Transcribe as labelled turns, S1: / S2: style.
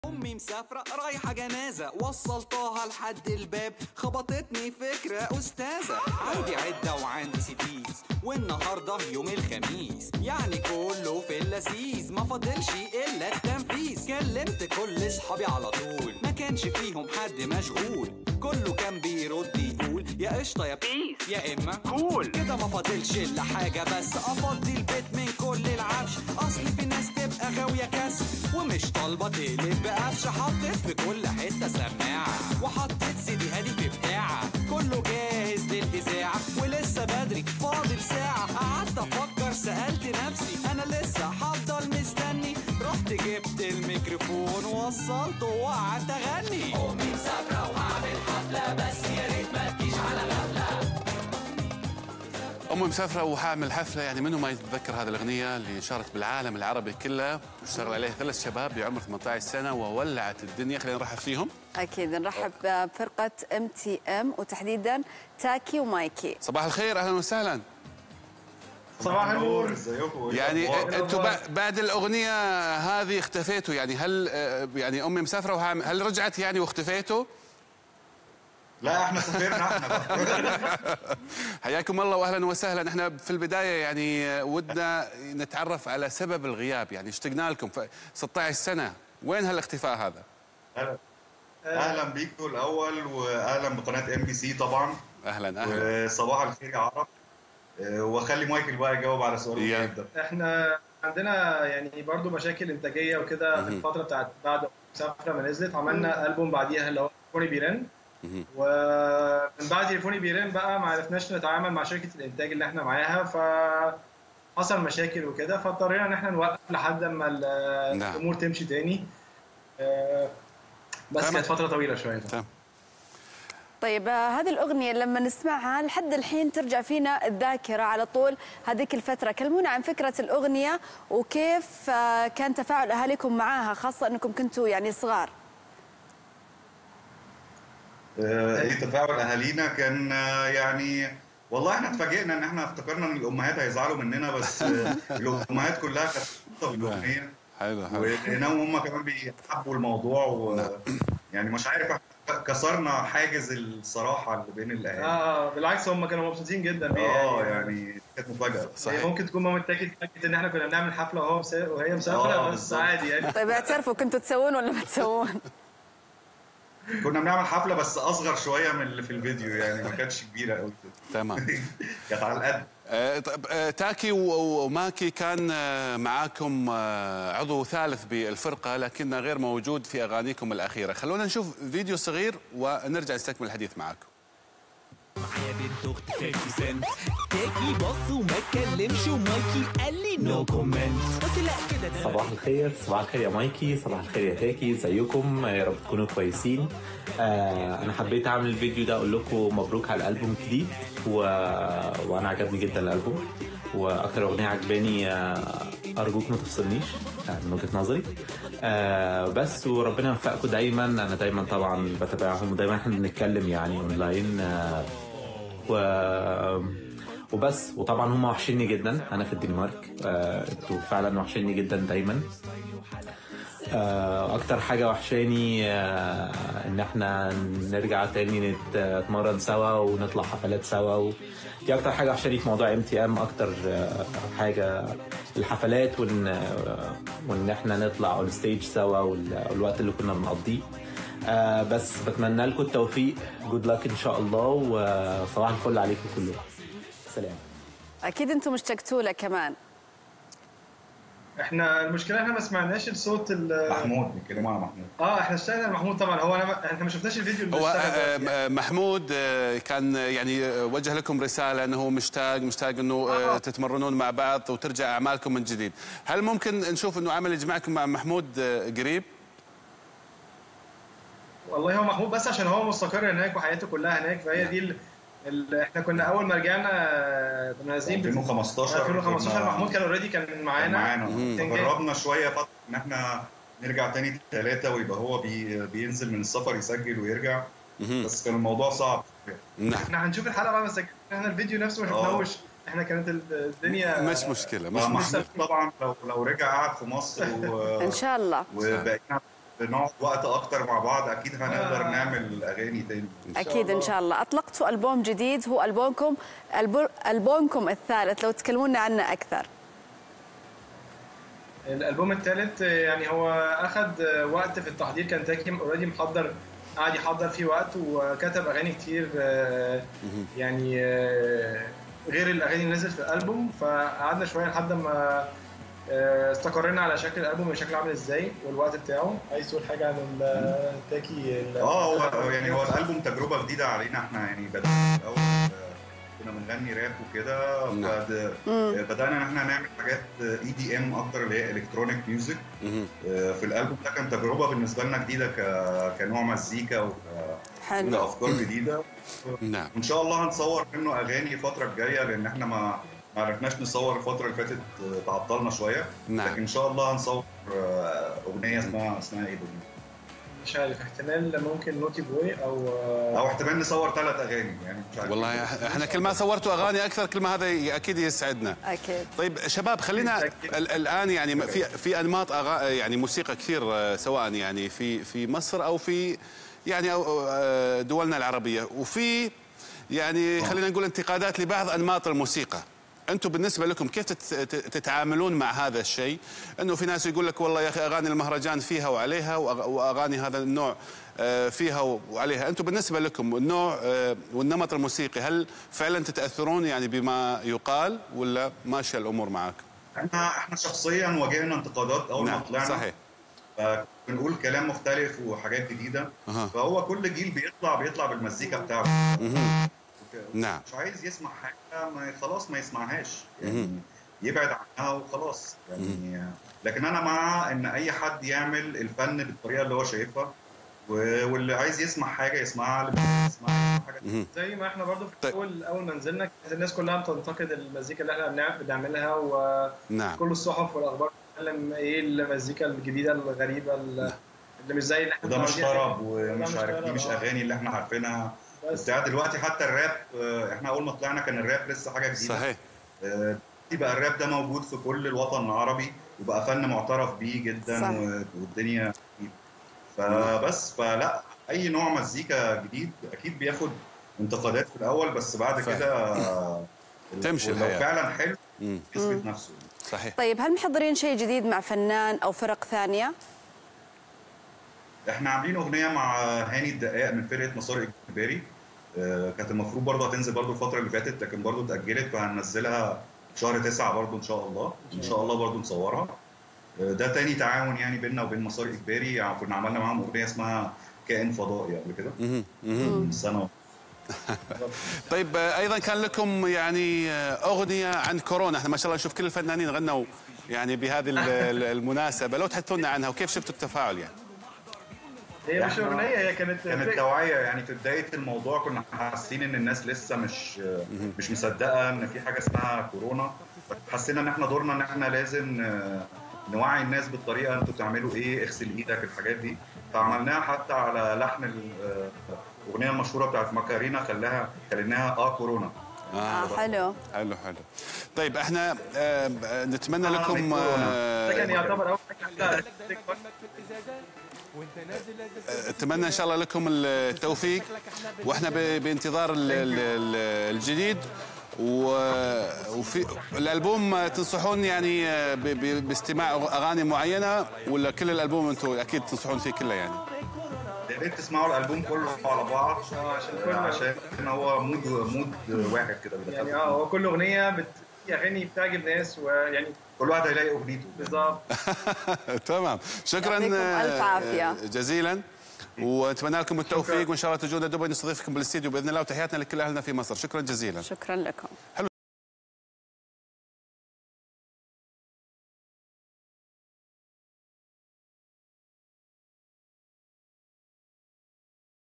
S1: امي مسافرة رايحة جنازة وصلتها لحد الباب خبطتني فكرة استاذة عندي عدة وعندي سيديز والنهاردة يوم الخميس يعني كله في اللذيذ ما فاضلش الا التنفيذ كلمت كل صحابي على طول ما كانش فيهم حد مشغول كله كان بيرد يقول يا قشطة يا بيس يا اما كول كده ما فاضلش الا حاجة بس افضي البيت من كل العفش اصل في ناس تبقى غاوية كسر ومش طالبة تقلب بقفش حطيت في كل حتة سماعة وحطيت سيدي هادي في بتاعة كله جاهز للإذاعة ولسه بدري فاضل ساعة قعدت أفكر سألت نفسي أنا لسه هفضل مستني رحت جبت الميكروفون ووصلته وقعدت أغني أمي مسافرة وهعمل حفلة بس يا ريت ما تجيش على غفلة
S2: أمي مسافرة وحاعمل حفلة يعني منو ما يتذكر هذه الأغنية اللي انشهرت بالعالم العربي كله واشتغل عليها ثلاث شباب بعمر 18 سنة وولعت الدنيا خلينا نرحب فيهم
S3: اكيد نرحب بفرقه ام تي ام وتحديدا تاكي ومايكي
S2: صباح الخير أهلا وسهلا
S4: صباح النور
S5: ازيكم
S2: يعني أنتم بعد الأغنية هذه اختفيتوا يعني هل آه، يعني أمي مسافرة وحاعمل هل رجعت يعني واختفيتوا؟
S5: لا احنا سافرنا احنا بقى
S2: حياكم الله واهلا وسهلا احنا في البدايه يعني ودنا نتعرف على سبب الغياب يعني اشتقنا لكم ف 16 سنه وين هالاختفاء هذا؟
S5: اهلا اهلا بيكم الاول واهلا بقناه ام بي سي طبعا
S2: اهلا اهلا
S5: وصباح الخير يا عرب آه، واخلي مايكل بقى يجاوب على سؤال
S2: يا.
S5: الجاي ده
S4: احنا عندنا يعني برضو مشاكل انتاجيه وكده في
S2: مهم.
S4: الفتره بتاعت بعد مسافره ما نزلت عملنا البوم بعديها اللي هو تليفوني بيرن
S2: مهم.
S4: ومن بعد تليفوني بيرن بقى ما عرفناش نتعامل مع شركه الانتاج اللي احنا معاها ف حصل مشاكل وكده فاضطرينا ان احنا نوقف لحد ما ال-
S2: نعم.
S4: الامور تمشي تاني آه، بس
S2: تمام.
S4: كانت فتره طويله شويه
S2: تمام
S3: طيب آه، هذه الاغنيه لما نسمعها لحد الحين ترجع فينا الذاكره على طول هذيك الفتره كلمونا عن فكره الاغنيه وكيف آه، كان تفاعل اهاليكم معاها خاصه انكم كنتوا يعني صغار
S5: آه، ايه تفاعل اهالينا كان آه، يعني والله احنا اتفاجئنا ان احنا افتكرنا ان الامهات هيزعلوا مننا بس آه، الامهات كلها كانت مبسوطه بالاغنيه
S2: حلو حلو
S5: ولقيناهم هم كمان بيحبوا الموضوع و يعني مش عارف إحنا كسرنا حاجز الصراحه اللي بين الاهالي
S4: اه بالعكس هم كانوا مبسوطين جدا بيها
S5: اه يعني كانت مفاجاه
S4: هي
S2: صحيح
S4: ممكن تكون ماما اتاكد اتاكد ان احنا كنا بنعمل حفله وهو مسا... وهي مسافره
S5: آه،
S4: بس
S5: بالظبط.
S4: عادي يعني
S3: طيب اعترفوا كنتوا تسوون ولا ما تسوون
S5: كنا بنعمل حفله بس اصغر شويه من اللي في الفيديو يعني ما كانتش كبيره قوي
S2: تمام
S5: كانت على القد
S2: آه، طيب آه، تاكي و- وماكي كان آه، معاكم آه، عضو ثالث بالفرقه لكنه غير موجود في اغانيكم الاخيره خلونا نشوف فيديو صغير ونرجع نستكمل الحديث معاكم
S6: معايا بنت اخت 50 سنت تاكي بص وما اتكلمش ومايكي قال لي نو كومنت قلت لا كده ده
S7: صباح الخير صباح الخير يا مايكي صباح الخير يا تاكي ازيكم يا رب تكونوا كويسين آه انا حبيت اعمل الفيديو ده اقول لكم مبروك على الالبوم الجديد و... وانا عجبني جدا الالبوم واكتر اغنيه عجباني آه ارجوك ما تفصلنيش آه من وجهه نظري آه بس وربنا يوفقكم دايما انا دايما طبعا بتابعهم ودايما احنا بنتكلم يعني اونلاين آه و وبس وطبعا هم وحشيني جدا انا في الدنمارك آه، انتوا فعلا وحشيني جدا دايما آه، اكتر حاجه وحشاني آه، ان احنا نرجع تاني نتمرن سوا ونطلع حفلات سوا و... دي اكتر حاجه وحشاني في موضوع ام تي ام اكتر آه، حاجه الحفلات وان آه، وان احنا نطلع اون ستيج سوا وال- والوقت اللي كنا بنقضيه آه، بس بتمنى لكم التوفيق جود لك ان شاء الله وصباح الفل عليكم كلكم سلام
S3: اكيد انتم اشتقتوا له كمان
S4: احنا المشكله احنا ما سمعناش الصوت ال-
S5: محمود بيتكلموا على محمود
S4: اه احنا اشتغلنا محمود طبعا هو انا ما... احنا ما شفناش الفيديو اللي
S2: هو
S4: اشتغل
S2: آه،
S4: ده.
S2: آه، محمود آه، كان يعني آه، وجه لكم رساله انه هو مشتاق مشتاق انه آه، تتمرنون مع بعض وترجع اعمالكم من جديد هل ممكن نشوف انه عمل يجمعكم مع محمود آه، قريب
S4: والله هو محمود بس عشان هو مستقر هناك وحياته كلها هناك فهي دي ال... ال... احنا كنا اول ما رجعنا آه، كنا نازلين بت-
S5: 2015
S4: 2015
S5: كنا-
S4: محمود كان اوريدي كان
S5: كان
S4: معانا
S5: معانا
S4: كان جاي.
S5: جربنا شويه فتره ان احنا نرجع تاني ثلاثه ويبقى هو بي بينزل من السفر يسجل ويرجع
S2: مهم.
S5: بس كان الموضوع صعب
S2: نعم
S4: احنا هنشوف الحلقه بعد ما سجلنا احنا الفيديو نفسه ما
S5: آه.
S4: شفناهوش احنا كانت ال- الدنيا
S2: مش مشكله مش
S5: آه،
S2: مشكله
S5: محمود طبعا لو لو رجع قعد في مصر و...
S3: ان شاء الله
S5: وبقينا نقعد وقت اكتر مع بعض اكيد هنقدر نعمل اغاني تاني
S3: اكيد ان شاء الله اطلقتوا البوم جديد هو البومكم البو- البومكم الثالث لو تكلمونا عنه اكثر
S4: الالبوم الثالث يعني هو اخذ وقت في التحضير كان تاكي اوريدي محضر قعد يحضر فيه وقت وكتب اغاني كتير آه، يعني آه، غير الاغاني اللي نزلت في الالبوم فقعدنا شويه لحد ما آه، استقرينا على شكل الالبوم شكله عامل ازاي والوقت بتاعه عايز تقول حاجه عن التاكي ال-
S5: اه هو يعني هو الالبوم تجربه جديده علينا احنا يعني بدانا في الاول آه، كنا بنغني راب وكده
S2: نعم.
S5: بعد آه، بدانا ان احنا نعمل حاجات اي دي ام اكتر اللي هي الكترونيك ميوزك
S2: مهم.
S5: في الالبوم ده كان تجربه بالنسبه لنا جديده ك- كنوع مزيكا
S3: حلو
S5: وكافكار جديده
S2: نعم
S5: ان شاء الله هنصور منه اغاني الفتره الجايه لان احنا ما ما عرفناش نصور الفتره اللي فاتت آه، تعطلنا شويه
S2: نعم.
S5: لكن ان شاء الله هنصور آه، اغنيه اسمها اسمها ايه دي
S4: مش عارف احتمال ممكن نوتي بوي او
S5: او احتمال نصور ثلاث اغاني يعني مش عارف
S2: والله احنا كل ما صورتوا اغاني اكثر كل ما هذا اكيد يسعدنا
S3: اكيد
S2: طيب شباب خلينا ال- الان يعني في في انماط أغا يعني موسيقى كثير آه، سواء يعني في في مصر او في يعني أو- آه، دولنا العربيه وفي يعني خلينا نقول انتقادات لبعض انماط الموسيقى انتم بالنسبه لكم كيف تت- تت- تتعاملون مع هذا الشيء انه في ناس يقول لك والله يا اخي اغاني المهرجان فيها وعليها وأغ- واغاني هذا النوع آه، فيها وعليها انتم بالنسبه لكم النوع آه، والنمط الموسيقي هل فعلا تتاثرون يعني بما يقال ولا ماشيه الامور معك
S5: احنا احنا شخصيا واجهنا انتقادات اول ما
S2: نعم
S5: طلعنا
S2: صحيح
S5: بنقول كلام مختلف وحاجات جديده
S2: أها.
S5: فهو كل جيل بيطلع بيطلع بالمزيكا بتاعته
S2: مهم. نعم
S5: مش عايز يسمع حاجه ما خلاص ما يسمعهاش يعني يبعد عنها وخلاص يعني لكن انا مع ان اي حد يعمل الفن بالطريقه اللي هو شايفها و- واللي عايز يسمع حاجه يسمعها اللي مش عايز يسمعها يسمع حاجه
S2: مهم.
S4: زي ما احنا برضو في
S2: طيب.
S4: اول اول ما نزلنا كانت الناس كلها بتنتقد المزيكا اللي احنا بنع- بنعملها وكل
S2: نعم
S4: الصحف والاخبار بتتكلم ايه المزيكا الجديده الغريبه اللي اللي مش زي اللي احنا
S5: وده مش
S4: متعودين عليه.
S5: طرب ومش
S4: وده
S5: عارف دي
S4: طرب،
S5: مش
S4: آه.
S5: اغاني اللي احنا عارفينها
S4: بس
S5: بتاع دلوقتي حتى الراب آه، احنا اول ما طلعنا كان الراب لسه حاجه جديده
S2: صحيح
S5: آه، دلوقتي بقى الراب ده موجود في كل الوطن العربي وبقى فن معترف بيه جدا
S3: صح.
S5: و- والدنيا جديد. فبس فلا اي نوع مزيكا جديد اكيد بياخد انتقادات في الاول بس بعد
S2: صحيح.
S5: كده آه،
S2: تمشي
S5: لو
S2: الحياة.
S5: فعلا حلو
S2: مم.
S5: يثبت نفسه
S2: صحيح
S3: طيب هل محضرين شيء جديد مع فنان او فرق ثانيه
S5: احنا عاملين اغنيه مع هاني الدقاق من فرقه مسار اجباري آه، كانت المفروض برضه هتنزل برضه الفتره اللي فاتت لكن برضه اتاجلت فهننزلها في شهر تسعة برضه ان شاء الله ان شاء الله برضه نصورها آه، ده تاني تعاون يعني بيننا وبين مسار اجباري يعني كنا عملنا معاهم اغنيه اسمها كائن فضائي قبل كده
S2: مهم. مهم.
S5: من سنه
S2: طيب آه، ايضا كان لكم يعني آه، اغنيه عن كورونا احنا ما شاء الله نشوف كل الفنانين غنوا يعني بهذه ال- ال- المناسبه لو تحدثوا لنا عنها وكيف شفتوا التفاعل يعني
S4: هي مش
S5: إحنا-
S4: اغنيه هي كانت
S5: كانت توعيه يعني في بدايه الموضوع كنا حاسين ان الناس لسه مش مش مصدقه ان في حاجه اسمها كورونا حسينا ان احنا دورنا ان احنا لازم آه، نوعي الناس بالطريقه انتوا بتعملوا ايه اغسل ايدك الحاجات دي فعملناها حتى على لحن ال- آه، الاغنيه المشهوره بتاعت ماكارينا خلاها خليناها اه كورونا
S3: اه حلو
S2: حلو حلو طيب احنا آه، آه، نتمنى
S5: آه،
S2: لكم
S5: كورونا.
S4: ده كان
S2: آه،
S4: يعتبر اول حاجه
S2: اتمنى ان شاء الله لكم التوفيق واحنا ب- بانتظار ال- ال- ال- الجديد و- وفي الالبوم تنصحون يعني ب- ب- باستماع اغاني معينه ولا كل الالبوم انتم اكيد تنصحون فيه كله يعني
S5: يا ريت تسمعوا الالبوم كله على بعض
S4: عشان كل
S5: عشان هو مود مود واحد كده
S4: يعني
S5: بيدخلكم.
S4: اه هو كل اغنيه بت... في اغاني بتعجب ناس ويعني
S5: كل واحد هيلاقي اغنيته
S4: بالظبط
S2: تمام شكرا
S3: يعطيكم ألف عافية.
S2: آه، جزيلا ونتمنى لكم التوفيق
S4: شكراً.
S2: وان شاء الله تجونا دبي نستضيفكم بالاستديو باذن الله وتحياتنا لكل اهلنا في مصر شكرا جزيلا
S3: شكرا لكم